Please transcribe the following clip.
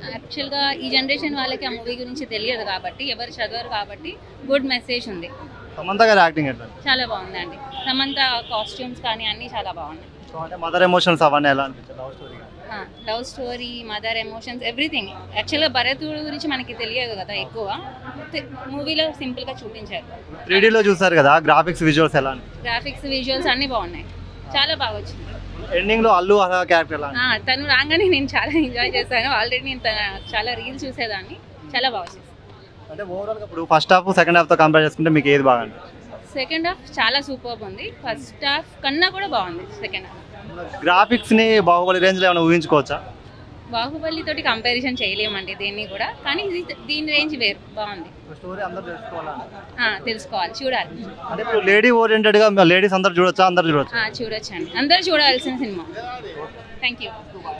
యాక్చువల్గా ఈ జనరేషన్ వాళ్ళకి ఆ మూవీ గురించి తెలియదు కాబట్టి ఎవరు చదవరు కాబట్టి గుడ్ మెసేజ్ ఉంది సమంత గారి యాక్టింగ్ ఎట్లా చాలా బాగుందండి సమంత కాస్ట్యూమ్స్ కానీ అన్నీ చాలా బాగున్నాయి సో అంటే మదర్ ఎమోషన్స్ అవన్నీ ఎలా అనిపించారు love story love story mother emotions everything యాక్చువల్గా భరతుడు గురించి మనకి తెలియదు కదా ఎక్కువ మూవీలో సింపుల్గా చూపించారు త్రీ డీలో చూసారు కదా గ్రాఫిక్స్ విజువల్స్ ఎలా అనిపించారు గ్రాఫిక్స్ విజువల్స్ అన్నీ బాగున్నాయి చాలా బాగా వచ్చింది ఎండింగ్ లో అల్లు అలా క్యారెక్టర్ ఎలా ఆ, తను రాగానే నేను చాలా ఎంజాయ్ చేశాను ఆల్రెడీ నేను తన చాలా రీల్స్ చూసేదాన్ని చాలా బాగా చేశాను అంటే ఓవరాల్ గా ఇప్పుడు ఫస్ట్ హాఫ్ సెకండ్ హాఫ్ తో కంపేర్ చేసుకుంటే మీకు ఏది బాగా సెకండ్ హాఫ్ చాలా సూపర్ ఉంది ఫస్ట్ హాఫ్ కన్నా కూడా బాగుంది సెకండ్ హాఫ్ గ్రాఫిక్స్ ని బాహుబలి రేంజ్ లో ఏమైనా ఊహించుకోవచ్చా బాహుబలి తోటి కంపారిజన్ చేయలేమండి దేన్ని కూడా కానీ ఇది దీని రేంజ్ వేరు బాగుంది స్టోరీ అందరూ తెలుసుకోవాలని ఆ, తెలుసుకోవాలి చూడాలి అంటే ఇప్పుడు లేడీ ఓరియంటెడ్ గా లేడీస్ అందరు చూడొచ్చా అందరు చూడొచ్చు ఆ, చూడొచ్చండి అందరూ చూడాల్సిన సినిమా థ్యాంక్ యూ